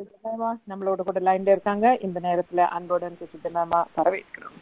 சித்தமாமா நம்மளோட கூட லைன்ல இருக்காங்க இந்த நேரத்துல அன்புடன் சித்தமாமா வரவேற்கிறோம்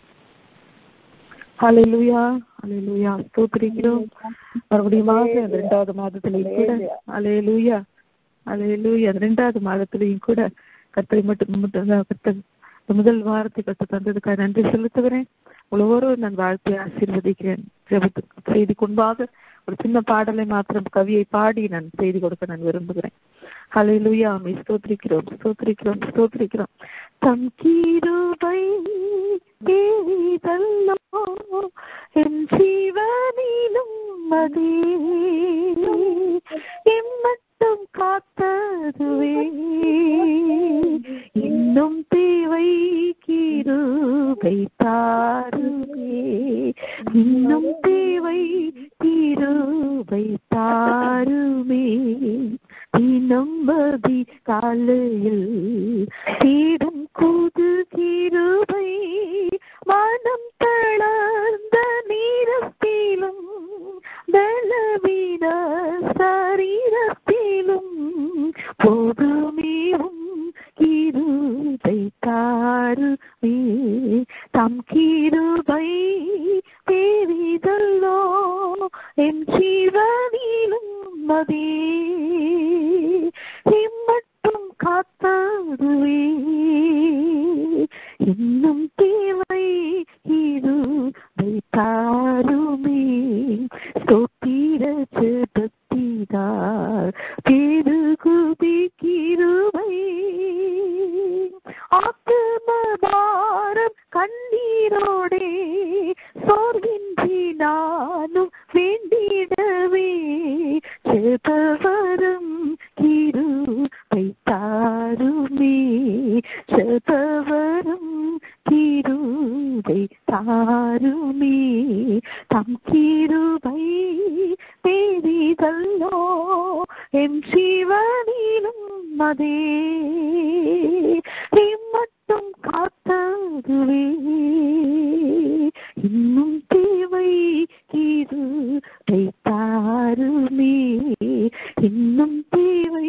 ஹalleluya ஹalleluya ஸ்தோத்திரிக்கிறோம் மறுபடியும் மாதம் அந்த இரண்டாவது மாதத்திலையும் கூட ஹalleluya ஹalleluya அந்த இரண்டாவது மாதத்திலையும் கூட கர்த்தரை மட்டும் மட்டும் கர்த்தர் இந்த முதல் வாரத்தை கத்து தந்ததுக்காக நன்றி செலுத்துகிறேன் ஒவ்வொருவரும் நான் வாழ்த்தை ஆசீர்வதிக்கிறேன் ஜெபத்துக்கு செய்தி கொண்டாக ஒரு சின்ன பாடலை மாத்திரம் கவியை பாடி நான் செய்தி கொடுக்க நான் விரும்புகிறேன் ஹalleluya ஆமை ஸ்தோத்திரிக்கிறோம் ஸ்தோத்திரிக்கிறோம் ஸ்தோத்திரிக்கிறோம் தம் கீருபை தேவிதல்லோ என் ஜீவனிலும் அதே எம்மட்டும் காத்ததுவே இன்னும் தேவை கீருபை தாருவே இன்னும் தேவை கீருபை தாருமே தினம்பதி காலையில் தேடும் கூது கிருபை மனம் தளர்ந்த நீரத்திலும் பலவீன சரீரத்திலும் போதுமேவும் கிருபை தாருமே தம் கிருபை தேவிதல்லோ என் ஜீவனிலும் அதே இம்மட்டும் காத்ததுவே இன்னும் தேவை இது தாருமே சொத்திர ஜபத்திதார் பெருகுதி கிருவை ஆத்மபாரம் கண்ணீரோடே சோர்வின்றி நானும் வேண்டிடவே ஜெபவரம் கிருபை தாருமே ஜெபவரம் கிருபை தாருமே தம் கிருபை பெரிதல்லோ எம் ஜீவனிலும் அதே மட்டும் காத்ததுவே இன்னும் தேவை கிருபை தாருமே இன்னும் தேவை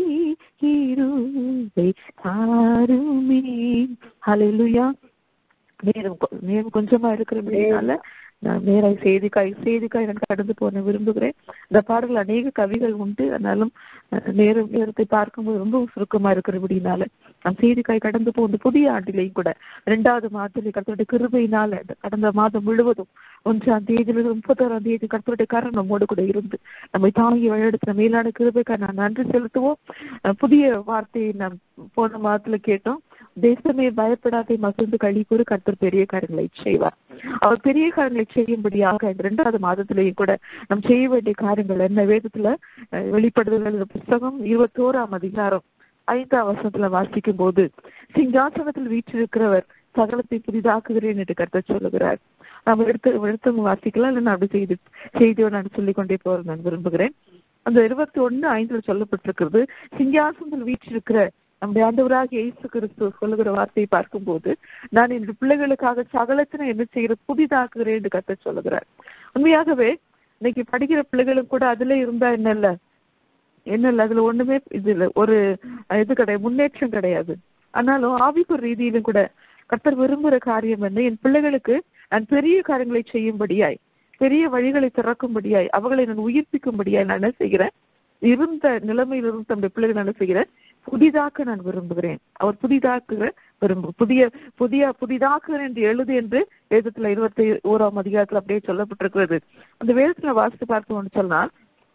கிருபை தாருமே ஹalleluya நேரம் கொ- நேரம் கொஞ்சமா இருக்கிறபடினால நான் நேர செய்திக்காய் செய்திக்காய் நான் கடந்து போன விரும்புகிறேன் இந்த பாடல் அநேக கவிகள் உண்டு ஆனாலும் அஹ், நேரம் நேரத்தை பார்க்கும்போது ரொம்ப சுருக்கமா இருக்கிறபடினால நான் செய்திக்காய் கடந்து போன புதிய ஆண்டிலையும் கூட இரண்டாவது மாதத்திலே கர்த்தருடைய கிருபையினால இந்த கடந்த மாதம் முழுவதும் ஒன்றாம் தேதியிலிருந்து முப்பத்தோராம் தேதி கர்த்தருடைய கரம் நம்மோடு கூட இருந்து நம்மை தாங்கி வழிநடத்தின மேலான கிருபைக்காக நான் நன்றி செலுத்துவோம் அஹ், புதிய வார்த்தையை நாம் போன மாதத்துல கேட்டோம் தேசமே பயப்படாதே மகிழ்ந்து களி கூறு கர்த்தர் பெரிய காரியங்களை செய்வார் அவர் பெரிய காரியங்களை செய்யும்படியாக இந்த இரண்டாவது மாதத்திலேயும் கூட நாம் செய்ய வேண்டிய காரியங்கள் என்ன வேதத்துல அஹ், வெளிப்படுதல் புஸ்தகம் இருபத்தோராம் அதிகாரம் ஐந்தாம் வசனத்துல வாசிக்கும் போது சிங்காசனத்தில் வீற்றிருக்கிறவர் சகலத்தை புதிதாக்குகிறேன் என்று கர்த்தர் சொல்லுகிறார் நம்ம எடுத்து எடுத்து வாசிக்கலாம் இல்லைன்னா அப்படி செய்தி செய்தியோடு நான் சொல்லிக் கொண்டே போற நான் விரும்புகிறேன் அந்த இருபத்தி ஒண்ணு ஐந்துல சொல்லப்பட்டிருக்கிறது சிங்காசனத்தில் வீற்றிருக்கிற நம்முடைய ஆண்டவராக இயேசு கிறிஸ்து சொல்லுகிற வார்த்தையை பார்க்கும்போது நான் என்னுடைய பிள்ளைகளுக்காக சகலத்தினை என்ன செய்கிற புதிதாக்குகிறேன் என்று கர்த்தர் சொல்லுகிறார் உண்மையாகவே இன்னைக்கு படிக்கிற பிள்ளைகளும் கூட அதுல இருந்தா என்ன இல்ல என்ன இல்ல அதுல ஒண்ணுமே இது இல்ல ஒரு அஹ், இது கிடையாது முன்னேற்றம் கிடையாது ஆனாலும் ஆவிக்குரிய ரீதியிலும் கூட கர்த்தர் விரும்புகிற காரியம் என்ன என் பிள்ளைகளுக்கு நான் பெரிய காரியங்களை செய்யும்படியாய் பெரிய வழிகளை திறக்கும்படியாய் அவர்களை நான் உயிர்ப்பிக்கும்படியாய் நான் என்ன செய்கிறேன் இருந்த நிலைமையிலிருந்து தன்னுடைய பிள்ளைகள் நான் என்ன செய்கிறேன் புதிதாக்க நான் விரும்புகிறேன் அவர் புதிதாக்குகிற விரும்பு புதிய புதிய புதிதாக்குகிறேன் என்று எழுது என்று வேதத்துல இருபத்தி ஓராம் அதிகாரத்துல அப்படியே சொல்லப்பட்டிருக்கிறது அந்த வேதத்துல வாசித்து பார்த்தோம்னு சொன்னால்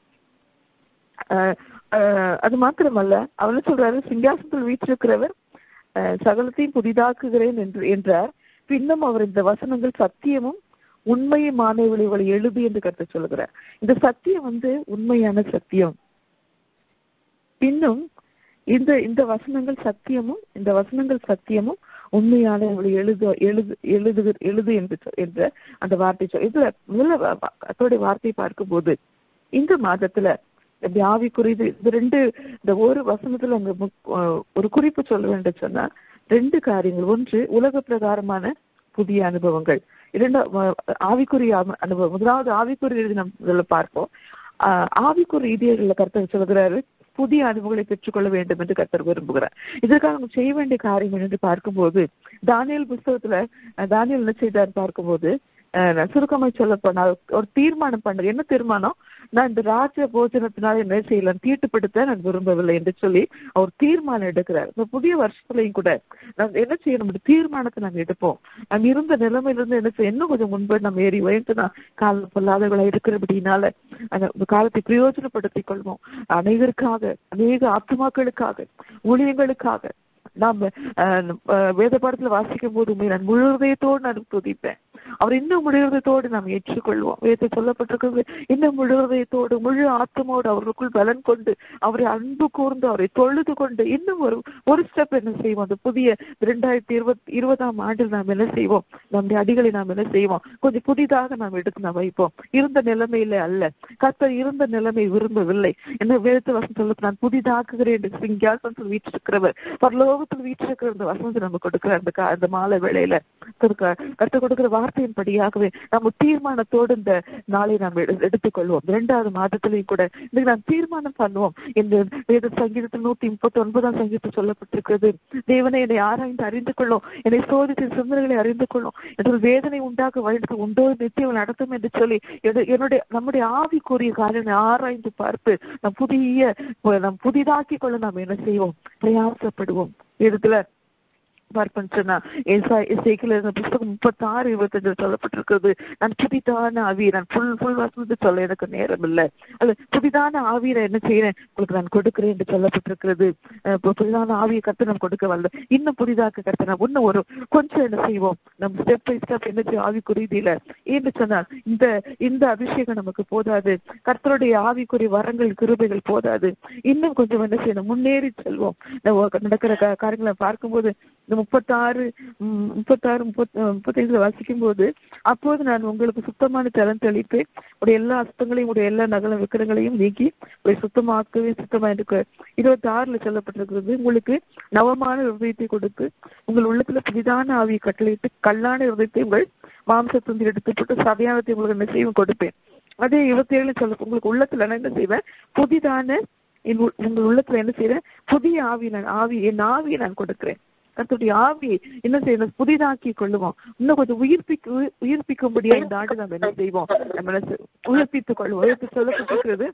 ஆஹ் ஆஹ் அது மாத்திரமல்ல அவர் என்ன சொல்றாரு சிங்காசனத்தில் வீற்றிருக்கிறவர் ஆஹ் சகலத்தையும் புதிதாக்குகிறேன் என்று என்றார் பின்னும் அவர் இந்த வசனங்கள் சத்தியமும் உண்மையுமான விளைவுகளை எழுது என்று கருத்து சொல்லுகிறார் இந்த சத்தியம் வந்து உண்மையான சத்தியம் பின்னும் இந்த இந்த வசனங்கள் சத்தியமும் இந்த வசனங்கள் சத்தியமும் உண்மையான எழுது எழுது எழுது எழுது என்று சொ- என்ற அந்த வார்த்தை சொல் இதுல முதல்ல வ- வ- கர்த்தருடைய வார்த்தையை பார்க்கும்போது இந்த மாதத்துல இப்படி ஆவிக்குரிய இது இது ரெண்டு இந்த ஒரு வசனத்துல அங்க முக்- அஹ் ஒரு குறிப்பு சொல்ல வேண்டும் சொன்னா ரெண்டு காரியங்கள் ஒன்று உலக பிரகாரமான புதிய அனுபவங்கள் இரண்டா வ- ஆவிக்குரிய அனு- அனுபவம் முதலாவது ஆவிக்குரிய ரீதி நம்ம இதுல பார்ப்போம் ஆஹ் ஆவிக்குரிய ரீதியில கருத்து சொல்கிறாரு புதிய அனுபவங்களை பெற்றுக்கொள்ள வேண்டும் என்று கத்தர் விரும்புகிறார் இதற்காக நம்ம செய்ய வேண்டிய காரியம் என்று பார்க்கும்போது தானியல் புஸ்தகத்துல அஹ், தானியேல் என்ன செய்தார் பார்க்கும்போது அஹ், நான் சுருக்கமா சொல்ல போனா ஒரு தீர்மானம் பண்ணது என்ன தீர்மானம் நான் இந்த ராஜ போஜனத்தினால என்ன செய்யலாம் தீட்டுப்படுத்த நான் விரும்பவில்லை என்று சொல்லி அவர் தீர்மானம் எடுக்கிறார் இந்த புதிய வருஷத்துலயும் கூட நாம் என்ன செய்யணும் இந்த தீர்மானத்தை நாங்க எடுப்போம் நம்ம இருந்த நிலைமையிலிருந்து என்ன செய்ய இன்னும் கொஞ்சம் முன்பு நம்ம ஏறி உயர்த்து நான் காலம் பொல்லாதவர்களா இருக்கிறபடினால அந்த காலத்தை பிரயோஜனப்படுத்திக் கொள்வோம் அனைவருக்காக அநேக ஆத்மாக்களுக்காக ஊழியங்களுக்காக நாம் வேத பாடத்துல வாசிக்கும் போது உண்மை நான் முழு இதயத்தோடு நான் துதிப்பேன் அவர் இன்னும் முழு இதயத்தோடு நாம் ஏற்றுக்கொள்வோம் வேதத்தில் சொல்லப்பட்டிருக்கிறது இன்னும் முழு இதயத்தோடு முழு ஆத்மோடு அவருக்குள் பலன் கொண்டு அவரை அன்பு கூர்ந்து அவரை தொழுது கொண்டு இன்னும் ஒரு ஒரு ஸ்டெப் என்ன செய்வோம் அந்த புதிய இரண்டாயிரத்தி இருபத்தி இருபதாம் ஆண்டில் நாம் என்ன செய்வோம் நம்முடைய அடிகளை நாம் என்ன செய்வோம் கொஞ்சம் புதிதாக நாம் எடுத்து நாம் வைப்போம் இருந்த நிலைமையில அல்ல கர்த்தர் இருந்த நிலைமை விரும்பவில்லை என்ன வேதத்து வசனம் சொல்ல நான் புதிதாக்குகிறேன் என்று சிங்காசனத்தில் வீற்றிருக்கிறவர் பரலோகத்தில் வீற்றிருக்கிற இந்த வசனத்தை நம்ம கொடுக்கிற அந்த கா- அந்த மாலை வேளையில கற்றுக் கொடுக்கிற வார்த்தையின்படியாகவே நம்ம தீர்மானத்தோடு இந்த நாளை நாம் எடு- எடுத்துக்கொள்வோம் இரண்டாவது மாதத்திலையும் கூட இன்னைக்கு நாம் தீர்மானம் பண்ணுவோம் இந்த வேத சங்கீதத்தில் நூத்தி முப்பத்தி ஒன்பதாம் சங்கீதத்தில் சொல்லப்பட்டிருக்கிறது தேவனை என்னை ஆராய்ந்து அறிந்து கொள்ளும் என்னை சோதித்து சிந்தனைகளை அறிந்து கொள்ளும் என்று ஒரு வேதனை உண்டாக வழிக்கு உண்டோ நித்தியம் நடத்தும் என்று சொல்லி எது- என்னுடைய நம்முடைய ஆவிக்குரிய காரியங்களை ஆராய்ந்து பார்த்து நம் புதிய நம் புதிதாக்கி கொள்ள நாம் என்ன செய்வோம் பிரயாசப்படுவோம் இடத்துல பார்ப்பேன்னு சொன்னா இசைக்கில இருந்த புஸ்தகம் முப்பத்தி ஆறு இருபத்தஞ்சு சொல்லப்பட்டிருக்கிறது நான் புதிதான ஆவியை நான் ஃபுல் ஃபுல் வசனத்தை சொல்ல எனக்கு நேரம் இல்லை அது புதிதான ஆவியை என்ன செய்யறேன் உங்களுக்கு நான் கொடுக்கிறேன் என்று சொல்லப்பட்டிருக்கிறது அஹ் இப்ப புதிதான ஆவியை கத்து நம்ம கொடுக்க வரல இன்னும் புதிதாக்க கத்து நான் இன்னும் ஒரு கொஞ்சம் என்ன செய்வோம் நம்ம ஸ்டெப் பை ஸ்டெப் என்ன செய்யும் ஆவிக்குரியதில ஏன்னு சொன்னால் இந்த இந்த அபிஷேகம் நமக்கு போதாது கர்த்தருடைய ஆவிக்குரிய வரங்கள் கிருபைகள் போதாது இன்னும் கொஞ்சம் என்ன செய்யணும் முன்னேறி செல்வோம் நம்ம நடக்கிற கா- காரியங்களை பார்க்கும்போது இந்த முப்பத்தாறு ம், முப்பத்தாறு முப்பத் முப்பத்தைந்துல வாசிக்கும் போது அப்போது நான் உங்களுக்கு சுத்தமான தரம் தெளிப்பேன் உடைய எல்லா அசுத்தங்களையும் உடைய எல்லா நகல விக்கிரங்களையும் நீக்கி உடைய சுத்தமாக்கவே சுத்தமா இருக்க இருபத்தி ஆறுல சொல்லப்பட்டிருக்கிறது உங்களுக்கு நவமான இருதயத்தை கொடுத்து உங்கள் உள்ளத்துல புதிதான ஆவியை கட்டளையிட்டு கல்லான இருதயத்தை உங்கள் மாம்சத்துந்து எடுத்து போட்டு சதையானத்தை உங்களுக்கு என்ன செய்யும் கொடுப்பேன் அதே இருபத்தி ஏழுல சொல்ல உங்களுக்கு உள்ளத்துல நான் என்ன செய்வேன் புதிதான என் உள்- உங்கள் உள்ளத்துல என்ன செய்றேன் புதிய ஆவி நான் ஆவி என் ஆவியை நான் கொடுக்கிறேன் கர்த்தருடைய ஆவியை என்ன செய்யணும் புதிதாக்கி கொள்ளுவோம் இன்னும் கொஞ்சம் உயிர்ப்பிக்கு உயிர்ப்பிக்கும்படியா இந்த ஆண்டு நம்ம என்ன செய்வோம் நம்ம என்ன செய்- உயிர்ப்பித்துக் கொள்வோம் உயிர்ப்பு சொல்லப்பட்டிருக்கிறது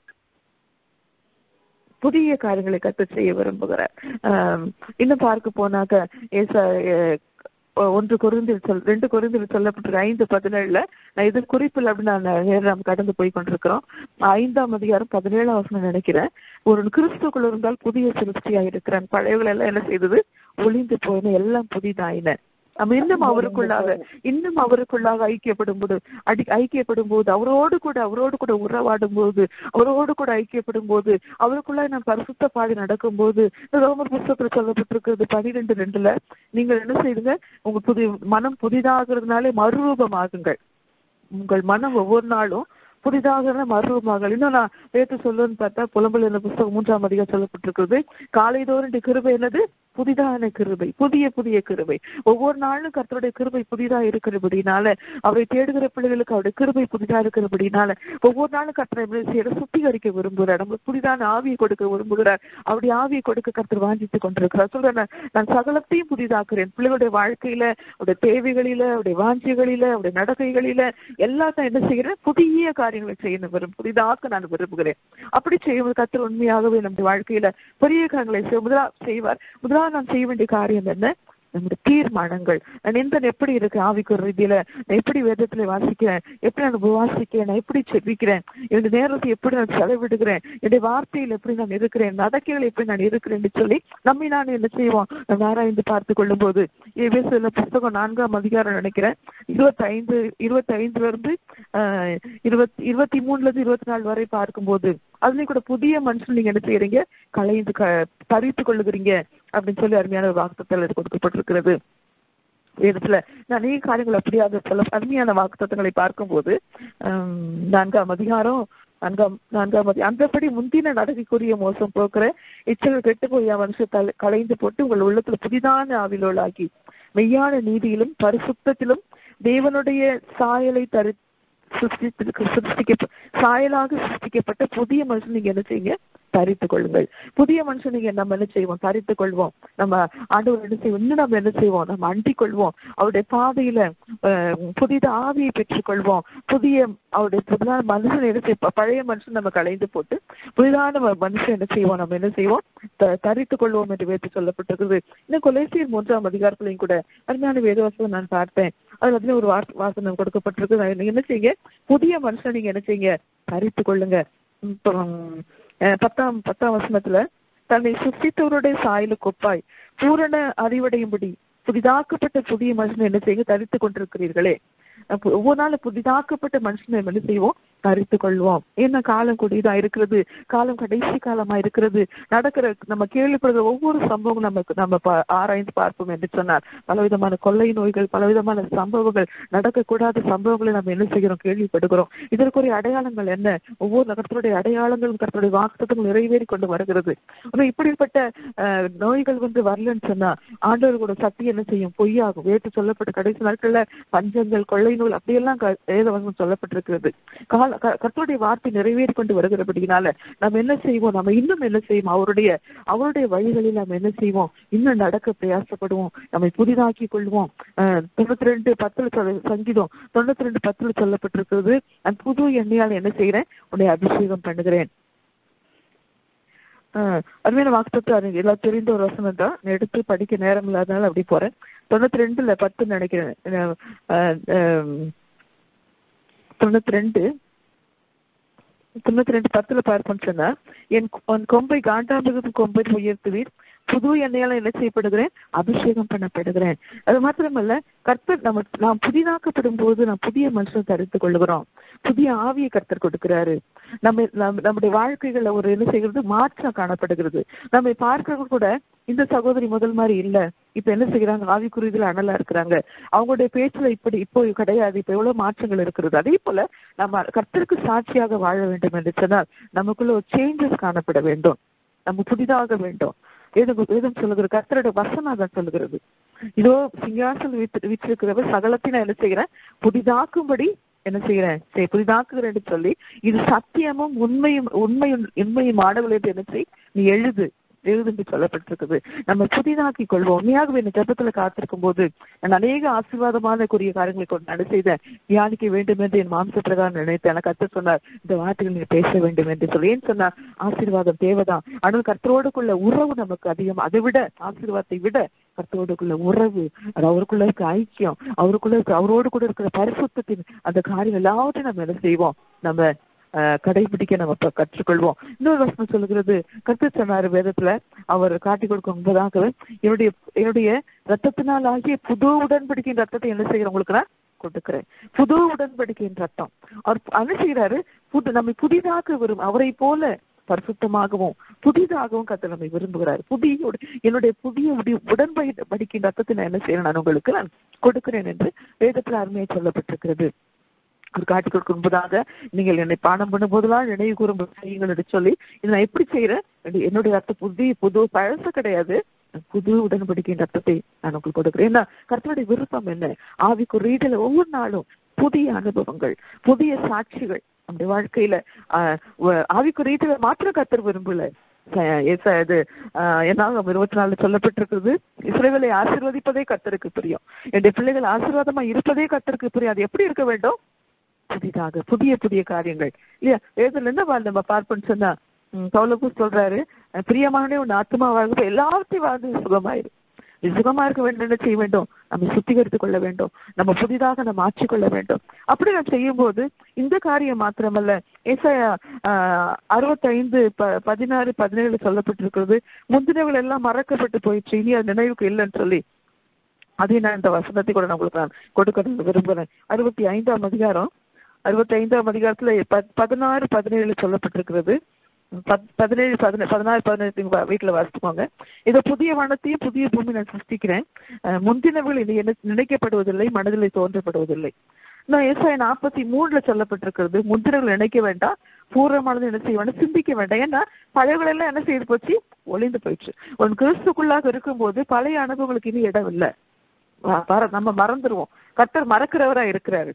புதிய காரியங்களை கத்து செய்ய விரும்புகிறார் ஆம், இன்னும் பார்க்க போனாக்க ஏசா எ- ஒன்று குறைந்தில் சொல் ரெண்டு குறைந்தில் சொல்லப்பட்டிருக்க ஐந்து பதினேழுல நான் இது குறிப்பில் அப்படின்னு நான் நேரம் நாம் கடந்து போய் கொண்டிருக்கிறோம் ஐந்தாம் அதிகாரம் பதினேழாம் வசனம் நினைக்கிறேன் ஒரு கிறிஸ்துக்குள் இருந்தால் புதிய சிருஷ்டியா இருக்கிறான் பழையவர்கள் எல்லாம் என்ன செய்தது ஒளிந்து போயின எல்லாம் புதிதாயின நம்ம இன்னும் அவருக்குள்ளாக இன்னும் அவருக்குள்ளாக ஐக்கியப்படும் போது அடி ஐக்கியப்படும் போது அவரோடு கூட அவரோடு கூட உறவாடும் போது அவரோடு கூட ஐக்கியப்படும் போது அவருக்குள்ளாக நாம் பரிசுத்த பாடி நடக்கும் போது ரோமர் புஸ்தகத்துல சொல்லப்பட்டிருக்கிறது பனிரெண்டு ரெண்டுல நீங்கள் என்ன செய்யுங்க உங்க புதி மனம் புதிதாகிறதுனாலே மறுரூபமாகுங்கள் உங்கள் மனம் ஒவ்வொரு நாளும் புதிதாக மறுரூபமாக இன்னும் நான் பேத்து சொல்லுன்னு பார்த்தா புலம்பல் என்ற புஸ்தகம் மூன்றாம் அதிகம் சொல்லப்பட்டிருக்கிறது காலைதோறும் கிருபை என்னது புதிதான கிருபை புதிய புதிய கிருபை ஒவ்வொரு நாளும் கர்த்தருடைய கிருபை புதிதா இருக்கிறபடினால அவரை தேடுகிற பிள்ளைகளுக்கு அவருடைய கிருபை புதிதா இருக்கிறபடினால ஒவ்வொரு நாளும் கர்த்தரை என்ன செய்யற சுத்திகரிக்க விரும்புகிறார் நம்மளுக்கு புதிதான ஆவியை கொடுக்க விரும்புகிறார் அவருடைய ஆவியை கொடுக்க கர்த்தர் வாஞ்சித்துக் கொண்டிருக்கிறார் சொல்றேன் நான், நான் சகலத்தையும் புதிதாக்குறேன் பிள்ளைகளுடைய வாழ்க்கையில அவருடைய தேவைகளில அவருடைய வாஞ்சிகளில அவருடைய நடக்கைகளில எல்லாத்தையும் என்ன செய்கிறேன் புதிய காரியங்களை செய்யணும் விரும்ப புதிதாக நான் விரும்புகிறேன் அப்படி செய்யும் கர்த்தர் உண்மையாகவே நம்முடைய வாழ்க்கையில பெரிய காரியங்களை செய்ய முதலா செய்வார் முதலாவது நான் செய்ய வேண்டிய காரியம் என்ன நம்முடைய தீர்மானங்கள் நான் எந்த எப்படி இருக்கு ஆவிக்கு ரீதியில நான் எப்படி வேதத்துல வாசிக்கிறேன் எப்படி நான் வாசிக்கிறேன் நான் எப்படி செபிக்கிறேன் என்னுடைய நேரத்தை எப்படி நான் செலவிடுகிறேன் என்னுடைய வார்த்தையில் எப்படி நான் இருக்கிறேன் நடக்கைகள் எப்படி நான் இருக்கிறேன்னு சொல்லி நம்மை நான் என்ன செய்வோம் நான் ஆராய்ந்து பார்த்து கொள்ளும் போது சில புஸ்தகம் நான்காம் அதிகாரம் நினைக்கிறேன் இருபத்தி ஐந்து இருபத்தி ஐந்துல இருந்து ஆஹ் இருபத்தி இருபத்தி மூணுல இருந்து இருபத்தி நாலு வரை பார்க்கும்போது அதுலயும் கூட புதிய மனுஷன் நீங்க என்ன செய்யறீங்க கலைந்து க பறித்து கொள்ளுகிறீங்க அப்படின்னு சொல்லி அருமையான ஒரு வாக்குத்தத்தில் இது கொடுக்கப்பட்டிருக்கிறது வேதத்துல நான் அநேக காரியங்கள் அப்படியாக சொல்ல அருமையான வாக்குத்தத்தங்களை பார்க்கும்போது ஆம், நான்காம் அதிகாரம் நான்காம் நான்காம் அதி அந்தபடி முந்தின நடக்கைக்குரிய மோசம் போக்குற இச்சங்கள் கெட்டு போய் மனுஷ தலை- களைந்து போட்டு உங்கள் உள்ளத்துல புதிதான ஆவிலோளாக்கி மெய்யான நீதியிலும் பரிசுத்தத்திலும் தேவனுடைய சாயலை தரு சிருஷ்டித்திருக்கு- சிருஷ்டிக்க சாயலாக சிருஷ்டிக்கப்பட்ட புதிய மனுஷன் நீங்க என்ன செய்யுங்க தரித்துக் கொள்ளுங்கள் புதிய மனுஷனுக்கு நம்ம என்ன செய்வோம் தரித்துக் கொள்வோம் நம்ம ஆண்டவர் என்ன செய்வோம் இன்னும் நம்ம என்ன செய்வோம் நம்ம அண்டிக் கொள்வோம் அவருடைய பாதையில அஹ், புதித ஆவியை பெற்றுக்கொள்வோம் புதிய அவருடைய புதிதான மனுஷன் என்ன செய்வோம் பழைய மனுஷன் நம்ம களைந்து போட்டு புதிதான ம- மனுஷன் என்ன செய்வோம் நம்ம என்ன செய்வோம் த- தரித்துக் கொள்வோம் என்று வேத்து சொல்லப்பட்டிருக்கிறது இன்னும் கொலேசியர் மூன்றாம் அதிகாரத்திலையும் கூட அருமையான வேதவாசம் நான் பார்த்தேன் அதுல அதுல ஒரு வார்த்தை வாசனம் கொடுக்கப்பட்டிருக்கு அதை நீங்க என்ன செய்யுங்க புதிய மனுஷன் நீங்க என்ன செய்யுங்க தரித்துக் கொள்ளுங்க இப்போ, அஹ், பத்தாம் பத்தாம் வசனத்துல தன்னை சுசித்தவருடைய சாயலுக்கு ஒப்பாய் பூரண அறிவடையும்படி புதிதாக்கப்பட்ட புதிய மனுஷனை என்ன செய்யுங்க தரித்துக் கொண்டிருக்கிறீர்களே அப்போ ஒவ்வொரு நாளும் புதிதாக்கப்பட்ட மனுஷனை நம்ம என்ன செய்வோம் தரித்துக் கொள்வோம் ஏன்னா காலம் கொடியதா இருக்கிறது காலம் கடைசி காலமா இருக்கிறது நடக்கிற நம்ம கேள்விப்படுகிற ஒவ்வொரு சம்பவம் நமக்கு நம்ம பா- ஆராய்ந்து பார்ப்போம் என்று சொன்னார் பலவிதமான கொள்ளை நோய்கள் பலவிதமான சம்பவங்கள் நடக்கக்கூடாத சம்பவங்களை நம்ம என்ன செய்கிறோம் கேள்விப்படுகிறோம் இதற்குரிய அடையாளங்கள் என்ன ஒவ்வொரு கர்த்தருடைய அடையாளங்களும் கர்த்தருடைய வாக்குத்தங்கள் நிறைவேறி கொண்டு வருகிறது ஆனா இப்படிப்பட்ட அஹ், நோய்கள் வந்து வரலன்னு சொன்னா ஆண்டவர் கூட சக்தி என்ன செய்யும் பொய்யாகும் வேட்டு சொல்லப்பட்ட கடைசி நாட்கள்ல பஞ்சங்கள் கொள்ளை நூல் அப்படியெல்லாம் க- வேதவசனம் சொல்லப்பட்டிருக்கிறது கால க- கர்த்தருடைய வார்த்தை நிறைவேறி கொண்டு வருகிறபடினால நம்ம என்ன செய்வோம் நம்ம இன்னும் என்ன செய்வோம் அவருடைய அவருடைய வழிகளில் நம்ம என்ன செய்வோம் இன்னும் நடக்க பிரயாசப்படுவோம் நம்மை புதிதாக்கி கொள்வோம் அஹ், தொண்ணூத்தி ரெண்டு பத்துல சொல்ல சங்கீதம் தொண்ணூத்தி ரெண்டு பத்துல சொல்லப்பட்டிருக்கிறது அந்த புது எண்ணெயால் என்ன செய்கிறேன் உன்னை அபிஷேகம் பண்ணுகிறேன் ஆஹ் அருமையான வாக்குத்தத்தை அது எல்லாம் தெரிந்த ஒரு வசனம் தான் நான் எடுத்து படிக்க நேரம் இல்லாதனால அப்படி போறேன் தொண்ணூத்தி ரெண்டுல பத்துன்னு நினைக்கிறேன் ஆஹ் ஆஹ் ஆஹ் தொண்ணூத்தி ரெண்டு தொண்ணூத்தி ரெண்டு பத்துல பார்ப்போம்னு சொன்னா என் கொ- உன் கொம்பை காண்டாமிருகத்து கொம்பை உயர்த்துவீர் புது எண்ணெயால என்ன செய்யப்படுகிறேன் அபிஷேகம் பண்ணப்படுகிறேன் அது மாத்திரமல்ல கர்த்தர் நம்ம நாம் புதிதாக்கப்படும் போது நாம் புதிய மனுஷன் தரித்துக் கொள்கிறோம் புதிய ஆவியை கர்த்தர் கொடுக்கிறாரு நம்ம நம்ம- நம்முடைய வாழ்க்கைகள்ல ஒரு என்ன செய்கிறது மாற்றம் காணப்படுகிறது நம்மை பார்க்கிறவங்க கூட இந்த சகோதரி முதல் மாதிரி இல்ல இப்ப என்ன செய்யறாங்க ஆவிக்குரியதுல அனலா இருக்கிறாங்க அவங்களுடைய பேச்சுல இப்படி இப்போ கிடையாது இப்ப எவ்வளவு மாற்றங்கள் இருக்கிறது அதே போல நம்ம கர்த்தருக்கு சாட்சியாக வாழ வேண்டும் என்று சொன்னால் நமக்குள்ள ஒரு சேஞ்சஸ் காணப்பட வேண்டும் நம்ம புதிதாக வேண்டும் வேதம் வேதம் சொல்லுகிறது கர்த்தருடைய வசனம் தான் சொல்லுகிறது இதோ சிங்காசனம் வீட்டு வீற்றிருக்கிறவர் சகலத்தை நான் என்ன செய்கிறேன் புதிதாக்கும்படி என்ன செய்கிறேன் சரி புதிதாக்குகிறேன் என்று சொல்லி இது சத்தியமும் உண்மையும் உண்மையும் உண்மையும் ஆடவில்லை என்று என்ன செய் நீ எழுது எழுது என்று சொல்லப்பட்டிருக்குது நம்ம புதிதாக்கி கொள்வோம் உண்மையாகவே இந்த ஜபத்துல காத்திருக்கும் போது நான் அநேக ஆசீர்வாதமான கூறிய காரியங்களை கொண்டு நட செய்த தியானிக்க வேண்டும் என்று என் மாம்ச பிரகாரம் நினைத்தேன் எனக்கு கர்த்தர் சொன்னார் இந்த வார்த்தைகள் நீ பேச வேண்டும் என்று சொல்லி ஏன் சொன்னார் ஆசீர்வாதம் தேவைதான் ஆனால் கர்த்தரோடுக்குள்ள உறவு நமக்கு அதிகம் அதை விட ஆசீர்வாதத்தை விட கர்த்தரோடுக்குள்ள உறவு அது அவருக்குள்ள இருக்க ஐக்கியம் அவருக்குள்ள இருக்க அவரோடு கூட இருக்கிற பரிசுத்தத்தின் அந்த காரியம் எல்லாவற்றையும் நம்ம என்ன செய்வோம் நம்ம ஆஹ், கடைபிடிக்க நம்ம இப்ப கற்றுக்கொள்வோம் இன்னொரு வசனம் சொல்லுகிறது கர்த்தர் சொன்னார் வேதத்துல அவர் காட்டி கொடுக்கும் என்பதாக என்னுடைய என்னுடைய ரத்தத்தினால் ஆகிய புது உடன்படிக்கையின் ரத்தத்தை என்ன செய்கிறேன் உங்களுக்கு நான் கொடுக்கிறேன் புது உடன்படிக்கையின் ரத்தம் அவர் என்ன செய்கிறாரு புது நம்மை புதிதாக விரும் அவரை போல பரிசுத்தமாகவும் புதிதாகவும் கத்த நம்மை விரும்புகிறார் புதிய உட- என்னுடைய புதிய உடி- உடன்படிக்கையின் ரத்தத்தை நான் என்ன செய்யறேன் நான் உங்களுக்கு நான் கொடுக்கிறேன் என்று வேதத்தில் அருமையை சொல்லப்பட்டிருக்கிறது அவர் காட்டி கொடுக்கும் முன்பதாக நீங்கள் என்னை பானம் பண்ணும் போதெல்லாம் நினைவு கூறும் செய்யுங்கள் என்று சொல்லி இதை நான் எப்படி செய்யறேன் என்னுடைய- என்னுடைய ரத்த புதிய புது பழசு கிடையாது புது உடன்படிக்கையின் ரத்தத்தை நான் உங்களுக்கு கொடுக்கிறேன் ஏன்னா கர்த்தருடைய விருப்பம் என்ன ஆவிக்கு ரீதியில ஒவ்வொரு நாளும் புதிய அனுபவங்கள் புதிய சாட்சிகள் நம்முடைய வாழ்க்கையில ஆஹ் வ- ஆவிக்கு ரீதியில மாற்றம் கர்த்தர் விரும்பல ச- எச- இது ஆஹ் என்னாகும் இருபத்தி நாலு சொல்லப்பட்டிருக்கிறது இஸ்ரவேலை ஆசீர்வதிப்பதே கர்த்தருக்கு பிரியம் என்னுடைய பிள்ளைகள் ஆசீர்வாதமா இருப்பதே கர்த்தருக்கு பிரியம் அது எப்படி இருக்க வேண்டும் புதிதாக புதிய புதிய காரியங்கள் இல்லையா வேதத்துல என்ன வா- நம்ம பார்ப்போம்னு சொன்னா ம், பவுலப்பு சொல்றாரு அஹ், பிரியமானே உன் ஆத்மாவாக எல்லாத்தையும் வாழ்ந்து சுகமாயிரு நீ சுகமா இருக்க வேண்டும் என்ன செய்ய வேண்டும் நம்ம சுத்திகரித்துக் கொள்ள வேண்டும் நம்ம புதிதாக நம்ம மாற்றிக்கொள்ள வேண்டும் அப்படி நாம் செய்யும் போது இந்த காரியம் மாத்திரமல்ல ஏசாயா ஆஹ், அறுபத்தைந்து ப பதினாறு பதினேழு சொல்லப்பட்டிருக்கிறது முந்தினவர்கள் எல்லாம் மறக்கப்பட்டு போயிடுச்சு இனி அது நினைவுக்கு இல்லைன்னு சொல்லி அதே நான் இந்த வசனத்தை கூட நான் உங்களுக்கு நான் கொடுக்க விரும்புகிறேன் அறுபத்தி ஐந்தாம் அதிகாரம் அறுபத்தி ஐந்தாம் அதிகாரத்துல ப- பதினாறு பதினேழு சொல்லப்பட்டிருக்கிறது பத்- பதினேழு பதின பதினாறு பதினேழு நீங்க வா- வீட்டுல வாசிச்சுக்கோங்க இதை புதிய வனத்தையும் புதிய பூமி நான் சிருஷ்டிக்கிறேன் அஹ் முந்தினவர்கள் இனி என்ன நினைக்கப்படுவதில்லை மனதிலே தோன்றப்படுவதில்லை நான் ஏசாய நாற்பத்தி மூணுல சொல்லப்பட்டிருக்கிறது முந்தினவர்கள் நினைக்க வேண்டாம் பூர்வமானது என்ன செய்ய வேண்டாம் சிந்திக்க வேண்டாம் ஏன்னா பழையவர்கள் எல்லாம் என்ன செய்து போச்சு ஒளிந்து போயிடுச்சு உன் கிறிஸ்துக்குள்ளாக இருக்கும்போது பழைய அனுபவங்களுக்கு இனி இடம் இல்லை வ- வர- நம்ம மறந்துருவோம் கர்த்தர் மறக்கிறவரா இருக்கிறாரு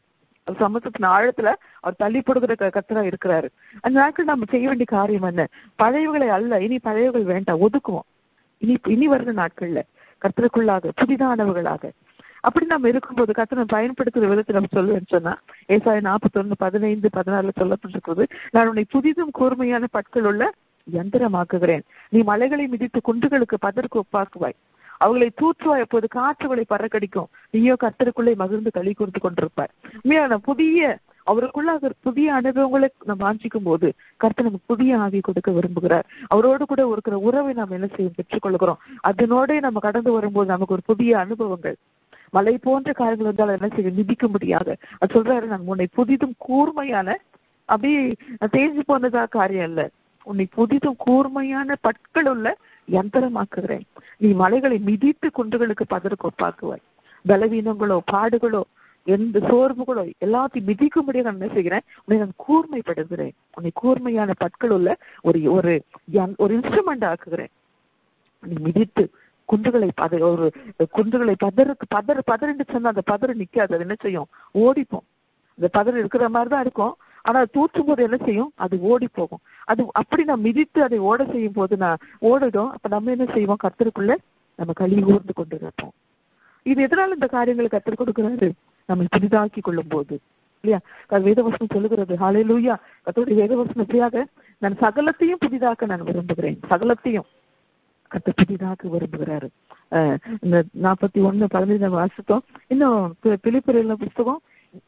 சமூகத்தின் ஆழத்துல அவர் தள்ளி போடுகிற க- கர்த்தரா இருக்கிறாரு அந்த நாட்கள் நம்ம செய்ய வேண்டிய காரியம் என்ன பழையவங்களை அல்ல இனி பழையவர்கள் வேண்டாம் ஒதுக்குவோம் இனி இனி வருகிற நாட்கள்ல கர்த்தருக்குள்ளாக புதிதானவர்களாக அப்படி நம்ம இருக்கும்போது கர்த்தரை பயன்படுத்துகிற விதத்தை நம்ம சொல்லுவேன்னு சொன்னா ஏசாய நாற்பத்தொன்னு பதினைந்து பதினாறுல சொல்லப்பட்டிருக்கிறது நான் உன்னை புதிதும் கூர்மையான பற்கள் உள்ள யந்திரமாக்குகிறேன் நீ மலைகளை மிதித்து குண்டுகளுக்கு பதற்கு ஒப்பாக்குவாய் அவர்களை தூற்றுவாய் அப்போது காற்றுகளை பறக்கடிக்கும் நீயோ கர்த்தருக்குள்ளே மகிழ்ந்து களி கொடுத்து கொண்டிருப்பாய் உண்மையான புதிய அவருக்குள்ளாக புதிய அனுபவங்களை நம்ம வாஞ்சிக்கும் போது கர்த்தர் நமக்கு புதிய ஆவி கொடுக்க விரும்புகிறார் அவரோடு கூட இருக்கிற உறவை நாம் என்ன செய்யும் பெற்றுக்கொள்கிறோம் அதனோட நம்ம கடந்து வரும்போது நமக்கு ஒரு புதிய அனுபவங்கள் மலை போன்ற காரியங்கள் வந்தால் என்ன செய்ய மிதிக்க முடியாது அது சொல்றாரு நான் உன்னை புதிதும் கூர்மையான அப்படியே தேஞ்சு போனதா காரியம் இல்ல உன்னை புதிதும் கூர்மையான பற்கள் உள்ள யந்திரமாக்குகிறேன் நீ மலைகளை மிதித்து குன்றுகளுக்கு பதற்கு ஒப்பாக்குவாய் பலவீனங்களோ பாடுகளோ எந்த சோர்வுகளோ எல்லாத்தையும் மிதிக்கும்படியாக நான் என்ன செய்கிறேன் உன்னை நான் கூர்மைப்படுத்துகிறேன் உன்னை கூர்மையான பற்கள் உள்ள ஒரு ஒரு யன்- ஒரு இன்ஸ்ட்ருமெண்ட் ஆக்குகிறேன் நீ மிதித்து குன்றுகளை பத ஒரு குன்றுகளை பதருக்கு பதறு பதறுன்னு சொன்னா அந்த பதறு நிக்காது அது என்ன செய்யும் ஓடிப்போம் அந்த பதறு இருக்கிற மாதிரி தான் இருக்கும் ஆனா அது தூற்றும் போது என்ன செய்யும் அது ஓடி போகும் அது அப்படி நான் மிதித்து அதை ஓட செய்யும் போது நான் ஓடுதோம் அப்ப நம்ம என்ன செய்வோம் கர்த்தருக்குள்ள நம்ம களி ஊர்ந்து கொண்டு இருப்போம் இது எதனால இந்த காரியங்களை கற்றுக் கொடுக்கிறாரு நம்ம புதிதாக்கி கொள்ளும் போது இல்லையா அது வேதவசனம் சொல்லுகிறது ஹாலே லூயா கத்தோடைய வேதவசனத்தையாக நான் சகலத்தையும் புதிதாக்க நான் விரும்புகிறேன் சகலத்தையும் கத்த புதிதாக விரும்புகிறாரு அஹ் இந்த நாற்பத்தி ஒண்ணு பதினைந்து நம்ம வாசித்தோம் இன்னும் பி- பிலிப்பியர்ல புஸ்தகம்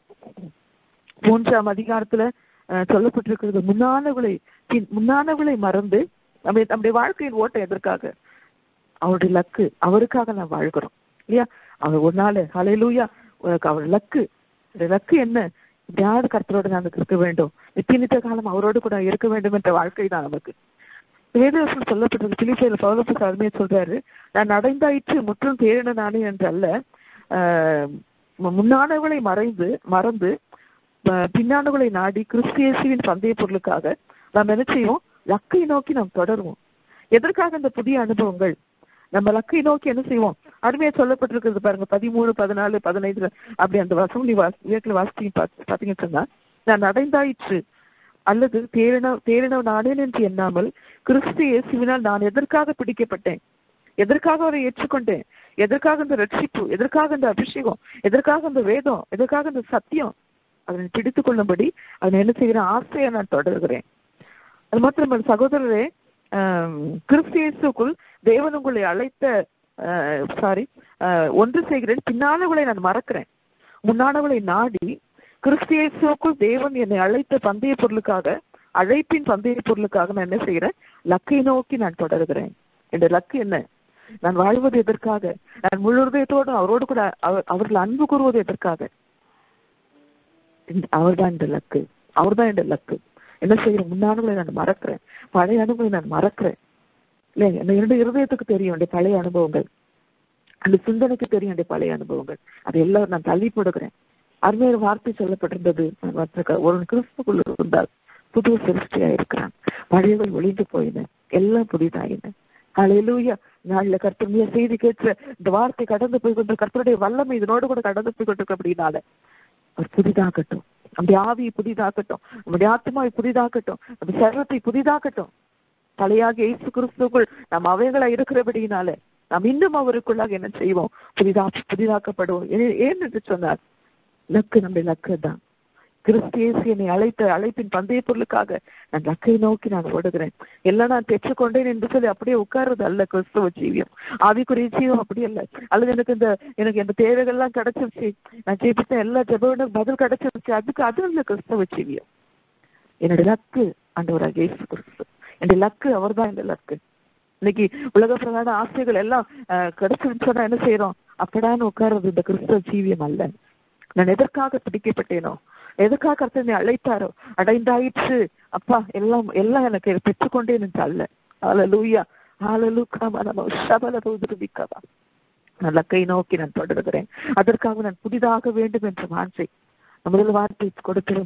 மூன்றாம் அதிகாரத்துல அஹ், சொல்லப்பட்டிருக்கிறது முன்னானவளை பின்- முன்னானவளை மறந்து நம்முடைய நம்முடைய வாழ்க்கையின் ஓட்டம் எதற்காக அவருடைய லக்கு அவருக்காக நாம் வாழ்கிறோம் இல்லையா அவர் ஒரு நாள் ஹalleluya உனக்கு அவர் லக்கு இந்த லக்கு என்ன எப்படியாவது கர்த்தரோட நான் இருக்க வேண்டும் நித்திய காலம் அவரோடு கூட இருக்க வேண்டும் என்ற வாழ்க்கை தான் நமக்கு வேதவசனம் சொல்லப்பட்டது பிலிப்பையில பௌலப்புக்கு அருமையை சொல்றாரு நான் அடைந்தாயிற்று முற்றும் தேறின நானே என்று அல்ல ஆஹ் முன்னானவளை மறைந்து மறந்து ஆஹ் பின்னானவளை நாடி கிறிஸ்தியேசுவின் பந்தய பொருளுக்காக நாம் என்ன செய்வோம் லக்கை நோக்கி நாம் தொடருவோம் எதற்காக இந்த புதிய அனுபவங்கள் நம்ம லக்கை நோக்கி என்ன செய்வோம் அருமையா சொல்லப்பட்டிருக்கிறது பாருங்க பதிமூணு பதினாலு பதினைந்துல அப்படி அந்த வசம் நீ வாசி வீட்டுல வாசித்தீங்க பாத்து- பாத்தீங்கன்னு சொன்னா நான் அடைந்தாயிற்று அல்லது தேறின தேறினவன் நானேன் என்று எண்ணாமல் கிறிஸ்து இயேசுவினால் நான் எதற்காக பிடிக்கப்பட்டேன் எதற்காக அவரை ஏற்றுக்கொண்டேன் எதற்காக இந்த ரட்சிப்பு எதற்காக இந்த அபிஷேகம் எதற்காக இந்த வேதம் எதற்காக இந்த சத்தியம் அதனை பிடித்துக் கொள்ளும்படி அதனை என்ன செய்கிறேன் ஆசையை நான் தொடர்கிறேன் அது மாத்திரமல்ல சகோதரரே ஆம், கிறிஸ்து இயேசுக்குள் தேவன் உங்களை அழைத்த சாரி ஒன்று செய்கிறேன் பின்னானவளை நான் மறக்கிறேன் முன்னானவளை நாடி கிறிஸ்து இயேசுக்குள் தேவன் என்னை அழைத்த பந்தய பொருளுக்காக அழைப்பின் பந்தய பொருளுக்காக நான் என்ன செய்கிறேன் லக்கை நோக்கி நான் தொடர்கிறேன் என்ற லக்கு என்ன நான் வாழ்வது எதற்காக நான் முழு இதயத்தோடு அவரோடு கூட அவர் அவர்கள் அன்பு கூறுவது எதற்காக இந்த- அவர்தான் இந்த லக்கு அவர்தான் இந்த லக்கு என்ன செய்யறேன் முன்னானவங்களை நான் மறக்கிறேன் பழைய அனுபவங்களை நான் மறக்கிறேன் இல்லை என்ன இரண்டு இருதயத்துக்கு தெரியும் என்னுடைய பழைய அனுபவங்கள் அந்த சிந்தனைக்கு தெரியும் என்னுடைய பழைய அனுபவங்கள் அதை எல்லாம் நான் தள்ளி போடுகிறேன் அருமையான வார்த்தை சொல்லப்பட்டிருந்தது நான் பார்த்திருக்கேன். ஒரு கிறிஸ்துக்குள்ள இருந்தால் புது சிருஷ்டியா இருக்கிறான் பழையவள் ஒளிந்து போயின எல்லாம் புதிதாயின அலையிலூயா நாள்ல கர்த்தருடைய செய்தி கேட்கிற இந்த வார்த்தை கடந்து போய் கொண்டு கர்த்தருடைய வல்லமை இதனோடு கூட கடந்து போய் கொண்டிருக்க அப்படின்னால அவர் புதிதாக்கட்டும் நம்முடைய ஆவியை புதிதாக்கட்டும் நம்முடைய ஆத்மாவை புதிதாக்கட்டும் நம்ம சர்வத்தை புதிதாக்கட்டும் தலையாக இயேசு கிறிஸ்துக்குள் நாம் அவைகளா இருக்கிறபடியினால நாம் இன்னும் அவருக்குள்ளாக என்ன செய்வோம் புதிதா புதிதாக்கப்படுவோம் ஏ- ஏன் என்று சொன்னார் லக்கு நம்முடைய லக்கு தான் கிறிஸ்து இயேசு என்னை அழைத்த அழைப்பின் பந்தய பொருளுக்காக நான் லக்கை நோக்கி நான் ஓடுகிறேன் எல்லாம் நான் பெற்றுக்கொண்டேன் என்று சொல்லி அப்படியே உட்கார்றது அல்ல கிறிஸ்துவ ஜீவியம் ஆவிக்குரிய ஜீவம் அப்படி அல்ல அல்லது எனக்கு இந்த எனக்கு இந்த தேவைகள்லாம் கிடைச்சிருச்சு நான் ஜெயிப்பிட்ட எல்லா ஜெபனும் பதில் கிடைச்சிருச்சு அதுக்கு அது இல்ல கிறிஸ்தவ ஜீவியம் என்னுடைய லக்கு ஆண்டவராக இயேசு கிறிஸ்து என்னுடைய லக்கு அவர்தான் இந்த லக்கு இன்னைக்கு உலக பிரகார ஆசைகள் எல்லாம் அஹ், கிடைச்சிருச்சுன்னா என்ன செய்யறோம் அப்படான்னு உட்கார்றது இந்த கிறிஸ்தவ ஜீவியம் அல்ல நான் எதற்காக பிடிக்கப்பட்டேனோ எதற்காக கர்த்தர் என்னை அழைத்தாரோ அடைந்தாயிற்று அப்பா எல்லாம் எல்லாம் எனக்கு பெற்றுக்கொண்டேன் என்று அல்ல ஹalleluya ஹalleluya நம்ம ஷபல ரூதிருவிக்கவா நல்ல கை நோக்கி நான் தொடர்கிறேன் அதற்காக நான் புதிதாக வேண்டும் என்ற வாஞ்சை முதல் வார்த்தை கொடுத்திருந்த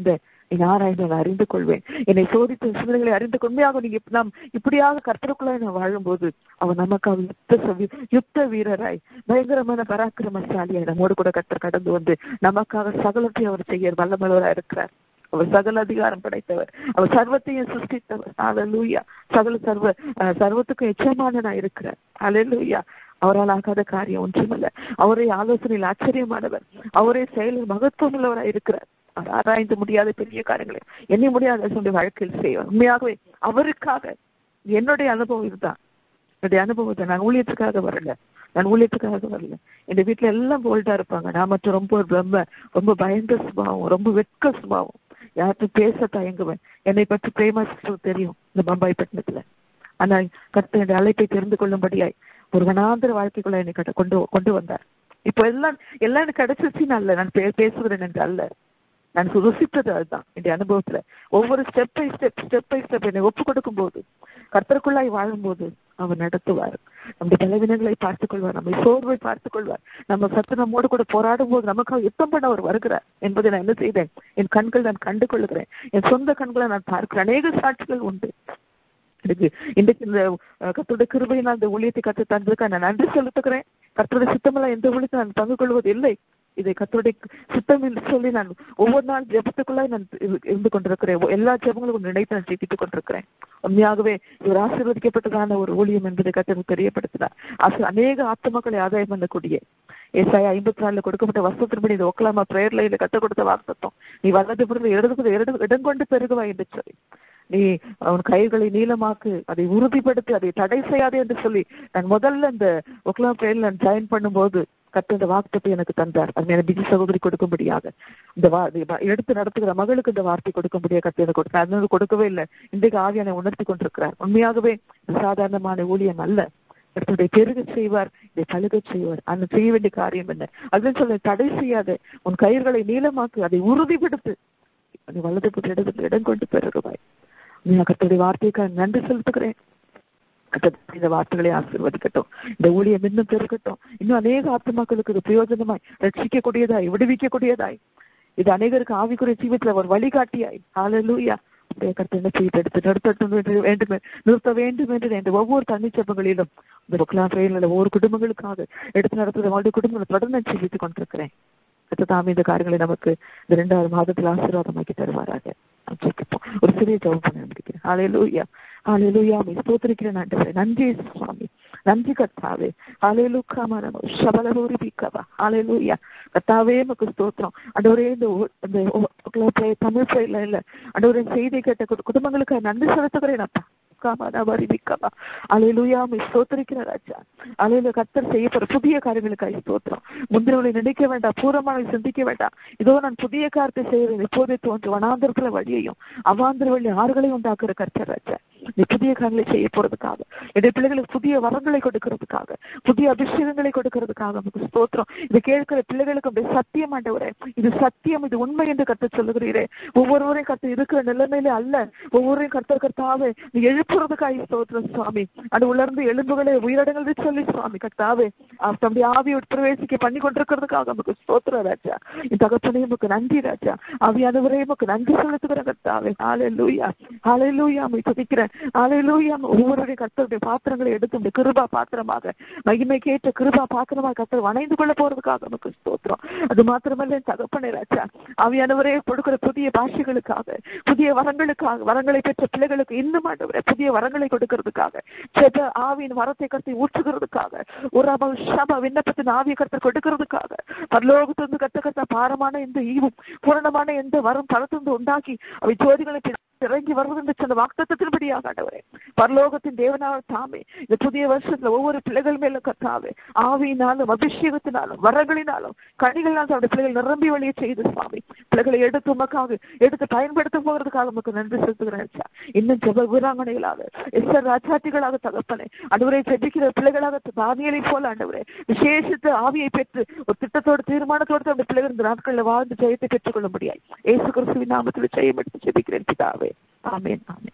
நீ ஆராய்ந்து நான் அறிந்து கொள்வேன் என்னை சோதித்த சூழ்நிலைகளை அறிந்து கொள்மையாக நீங்க இப்ப நாம் இப்படியாக கர்த்தருக்குள்ளாய் நான் வாழும்போது அவர் நமக்காக யுத்த சவி- யுத்த வீரராய் பயங்கரமான பராக்கிரமசாலியாய் நம்மோடு கூட கர்த்தர் கடந்து வந்து நமக்காக சகலத்தையும் அவர் செய்ய வல்லமலவராய் இருக்கிறார் அவர் சகல அதிகாரம் படைத்தவர் அவர் சர்வத்தையும் சிருஷ்டித்தவர் ஹalleluya சகல சர்வ அஹ், சர்வத்துக்கும் எச்சமானனா இருக்கிறார் ஹalleluya அவரால் ஆகாத காரியம் ஒன்றுமல்ல அவரே ஆலோசனையில் ஆச்சரியமானவர் அவரே செயலில் மகத்துவம் உள்ளவராய் இருக்கிறார் அவர் ஆராய்ந்து முடியாத பெரிய காரியங்களை எண்ணி முடியாத சொல்லி வாழ்க்கையில் செய்வார் உண்மையாகவே அவருக்காக என்னுடைய அனுபவம் இதுதான் என்னுடைய அனுபவத்தை நான் ஊழியத்துக்காக வரல நான் ஊழியத்துக்காக வரல எங்க வீட்டுல எல்லாம் போல்டா இருப்பாங்க நான் மட்டும் ரொம்ப ரொம்ப ரொம்ப பயந்த சுபாவம் ரொம்ப வெட்க சுபாவம் யார்கிட்ட பேச தயங்குவேன் என்னை பற்றி பிரேமா சிஸ்டர் தெரியும் இந்த பம்பாய் பட்டணத்துல ஆனால் கர்த்தர் என்னுடைய அழைப்பை தெரிந்து கொள்ளும்படியாய் ஒரு வனாந்திர வாழ்க்கைக்குள்ள என்னை கட்ட- கொண்டு கொண்டு வந்தார் இப்போ எல்லாம் எல்லாம் எனக்கு கிடைச்சிருச்சுன்னு அல்ல நான் பே- பேசுகிறேன் என்று அல்ல நான் ருசித்தது அதுதான் என்னுடைய அனுபவத்துல ஒவ்வொரு step by step step by step என்னை ஒப்பு கொடுக்கும் போது கர்த்தருக்குள்ளாய் வாழும்போது அவர் நடத்துவார் நம்முடைய பலவீனங்களை பார்த்துக் கொள்வார் நம்மை சோர்வை பார்த்துக் கொள்வார் நம்ம சத்து நம்மோடு கூட போராடும் போது நமக்காக யுத்தம் பண்ண அவர் வருகிறார் என்பதை நான் என்ன செய்தேன் என் கண்கள் நான் கண்டு கொள்ளுகிறேன் என் சொந்த கண்களை நான் பார்க்கிறேன் அநேக சாட்சிகள் உண்டு எனக்கு இன்றைக்கு இந்த அஹ், கர்த்தருடைய கிருபையினால் இந்த ஊழியத்தை கற்று தந்ததுக்காக நான் நன்றி செலுத்துகிறேன் கர்த்தருடைய சித்தமெல்லாம் எந்த ஊழியத்தை நான் பங்கு கொள்வது இல்லை இதை கர்த்தருடைய சித்தம் என்று சொல்லி நான் ஒவ்வொரு நாள் ஜெபத்துக்குள்ளாய் நான் இரு- இருந்து கொண்டிருக்கிறேன் எல்லா ஜெபங்களும் நினைத்து நான் ஜெபித்துக் கொண்டிருக்கிறேன் உண்மையாகவே இவர் ஆசீர்வதிக்கப்பட்டதான ஒரு ஊழியம் என்பதை கர்த்தர் தெரியப்படுத்தினார் ஆசு அநேக ஆத்மக்களை ஆதாயம் பண்ணக்கூடிய ஏசாயா ஐம்பத்தி நாலுல கொடுக்கப்பட்ட வசத்தின்படி இந்த ஒக்கலாமா பிரேயர் லைன்ல கத்த கொடுத்த வார்த்தம் நீ வலது புறத்தில் இடது புறத்தில் இடம் இடம் கொண்டு பெருகுவாய் என்று சொல்லி நீ அவன் கைகளை நீளமாக்கு அதை உறுதிப்படுத்தி அதை தடை செய்யாதே என்று சொல்லி நான் முதல்ல இந்த ஒக்லாம் பிரேயர்ல நான் ஜாயின் பண்ணும்போது கத்த இந்த வார்த்தை எனக்கு தந்தார் அது எனக்கு பிஜி சகோதரி கொடுக்கும்படியாக இந்த வா இதை வ- எடுத்து நடத்துகிற மகளுக்கு இந்த வார்த்தை கொடுக்கும்படியாக கத்த எனக்கு கொடுத்தார் அது எனக்கு கொடுக்கவே இல்லை இன்றைக்கு ஆவியானை உணர்த்தி கொண்டிருக்கிறார் உண்மையாகவே இது சாதாரணமான ஊழியம் அல்ல கர்த்தருடைய பெருக செய்வார் இதை பழுக செய்வார் அந்த செய்ய வேண்டிய காரியம் என்ன அதுன்னு சொல்ல தடை செய்யாத உன் கயிர்களை நீளமாக்கு அதை உறுதிப்படுத்து நீ வலது புற இடத்துல இடம் கொண்டு பெறுவாய் நீ கர்த்தருடைய வார்த்தைக்காக நன்றி செலுத்துகிறேன் கர்த்தர் இந்த வார்த்தைகளை ஆசீர்வதிக்கட்டும் இந்த ஊழியம் இன்னும் பெருகட்டும் இன்னும் அநேக ஆத்மாக்களுக்கு இது பிரயோஜனமாய் ரட்சிக்கக்கூடியதாய் விடுவிக்கக்கூடியதாய் இது அநேகருக்கு ஆவிக்குரிய ஜீவித்துல ஒரு வழிகாட்டியாய் ஹalleluya அப்படியே கர்த்தர் என்ன செய்து எடுத்து நிறுத்தட்டும் என்று வேண்டும் நிறுத்த வேண்டும் என்று இந்த ஒவ்வொரு தன்னிச்சப்பங்களிலும் இந்த புக்கலாம் செயலில் ஒவ்வொரு குடும்பங்களுக்காக எடுத்து நடத்துகிற வாழ்க்கை குடும்பங்களை தொடர்ந்து நான் ஜெபித்துக் கொண்டிருக்கிறேன் கர்த்தர் தாமே இந்த காரியங்களை நமக்கு இந்த இரண்டாவது மாதத்தில் ஆசீர்வாதமாக்கி தருவாராக நாம் ஜெபிப்போம். ஒரு சிறிய ஜெபம் பண்ண முடிக்கிறேன் ஹalleluya ஹalleluya மை ஸ்தோத்திரிக்கிறேன் ஆண்டவரே நன்றி இயேசு சுவாமி நன்றி கர்த்தாவே ஹalleluya மனமோ ஷபலபூரி பிக்கவா ஹalleluya கர்த்தாவே மக்கு ஸ்தோத்திரம் ஆண்டவரே இந்த ஊ- இந்த ஊ- play- தமிழ் பிள்ளைல இல்ல ஆண்டவரே செய்தி கேட்ட குடு- குடும்பங்களுக்கு நன்றி செலுத்துகிறேன் அப்பா காமாதாபாரிபிக்கவா அலையிலுயா மை ஸ்தோத்திரிக்கிற ராஜா அலையில கத்தர் செய்ய போற புதிய காரியங்களுக்காக ஸ்தோத்திரம் முந்திரவளை நினைக்க வேண்டாம் பூரமான சிந்திக்க வேண்டாம் இதோ நான் புதிய காரியத்தை செய்கிறேன் இப்போதே தோன்று வனாந்திரத்துல வழியையும் அவாந்திர வழி ஆறுகளையும் உண்டாக்குற கர்த்தர் ராஜா நீ புதிய காரியங்களை செய்ய போறதுக்காக என்னுடைய பிள்ளைகளுக்கு புதிய வரங்களை கொடுக்கறதுக்காக புதிய அபிஷேகங்களை கொடுக்கறதுக்காக நமக்கு ஸ்தோத்திரம் இதை கேட்கிற பிள்ளைகளுக்கு அப்படியே சத்தியம் ஆண்டவரே இது சத்தியம் இது உண்மை என்று கர்த்தர் சொல்லுகிறீரே ஒவ்வொருவரையும் கர்த்தர் இருக்கிற நிலைமையிலே அல்ல ஒவ்வொருவரையும் கர்த்தர் கர்த்தாவே நீ எழுப்புறதுக்காக ஸ்தோத்திரம் சுவாமி அது உலர்ந்து எலும்புகளை உயிரிடங்கள் சொல்லி சுவாமி கர்த்தாவே அவர் தம்முடைய ஆவியை பிரவேசிக்க பண்ணி கொண்டிருக்கிறதுக்காக நமக்கு ஸ்தோத்திர ராஜா இந்த தகப்பனே உமக்கு நன்றி ராஜா ஆவியானவரே உமக்கு நன்றி செலுத்துகிற கர்த்தாவே ஆலே லூயா ஆலே லூயா அமை துதிக்கிறேன் ஆலே லூயா ஒவ்வொருடைய கர்த்தருடைய பாத்திரங்களை எடுத்து இந்த கிருபா பாத்திரமாக மகிமை கேட்ட கிருபா பாத்திரமாக கர்த்தர் வணைந்து கொள்ள போறதுக்காக நமக்கு ஸ்தோத்திரம் அது மாத்திரமல்ல என் தகப்பனே ராஜா ஆவியானவரே கொடுக்கிற புதிய பாஷைகளுக்காக புதிய வரங்களுக்காக வரங்களை பெற்ற பிள்ளைகளுக்கு இன்னும் ஆண்டவரே புதிய வரங்களை கொடுக்கறதுக்காக செப ஆவியின் வரத்தை கருத்தை ஊற்றுகிறதுக்காக ஒரு அபல் சப விண்ணப்பத்தின் ஆவியை கருத்தை கொடுக்கறதுக்காக பரலோகத்திலிருந்து கத்த கத்த பாரமான இந்த ஈவும் பூரணமான எந்த வரும் பலத்திலிருந்து உண்டாக்கி அவை ஜோதிகளை பி- இறங்கி வருவது என்று சொன்ன வாக்குத்தத்தின்படியாக ஆண்டவரே பரலோகத்தின் தேவனால் தாமே இந்த புதிய வருஷத்துல ஒவ்வொரு பிள்ளைகள் மேலும் கத்தாவே ஆவியினாலும் அபிஷேகத்தினாலும் வரங்களினாலும் கனிகளினாலும் அவருடைய பிள்ளைகள் நிரம்பி வழியை செய்து சுவாமி பிள்ளைகளை எடுத்து உமக்காக எடுத்து பயன்படுத்த போகிறதுக்காக உமக்கு நன்றி செலுத்துகிறேன் ஐயா. இன்னும் ஜெப வீராங்கனைகளாக எஸ்ஆர் ராஜாத்திகளாக தகப்பனே அன்றுவரை ஜெபிக்கிற பிள்ளைகளாக தானியலை போல ஆண்டவரே விசேஷித்த ஆவியை பெற்று ஒரு திட்டத்தோடு தீர்மானத்தோடு அந்த பிள்ளைகள் இந்த நாட்களில் வாழ்ந்து ஜெயத்தை பெற்றுக் கொள்ள முடியாது ஏசு கிறிஸ்துவின் நாமத்தில் ஜெயம் எடுத்து ஜெபிக்கிறேன் பிதாவே ஆமென் ஆமென்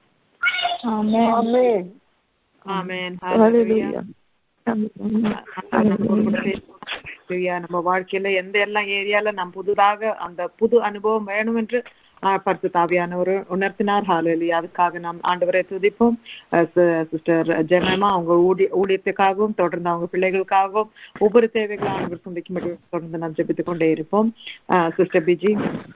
ஆமென் ஆமென் ஹalleluya ஆமென் ஹalleluya நம்ம வாழ்க்கையில எந்த எல்லாம் ஏரியால நாம் புதுதாக அந்த புது அனுபவம் வேணும் என்று பரிசு தாவியானவர் உணர்த்தினார் ஹாலேலி அதுக்காக நாம் ஆண்டவரை துதிப்போம் சிஸ்டர் ஜெமமா அவங்க ஊழிய ஊழியத்துக்காகவும் தொடர்ந்து அவங்க பிள்ளைகளுக்காகவும் ஒவ்வொரு தேவைகளும் ஆண்டவர் சந்திக்கும் தொடர்ந்து நாம் ஜெபித்துக் கொண்டே இருப்போம் சிஸ்டர் பிஜி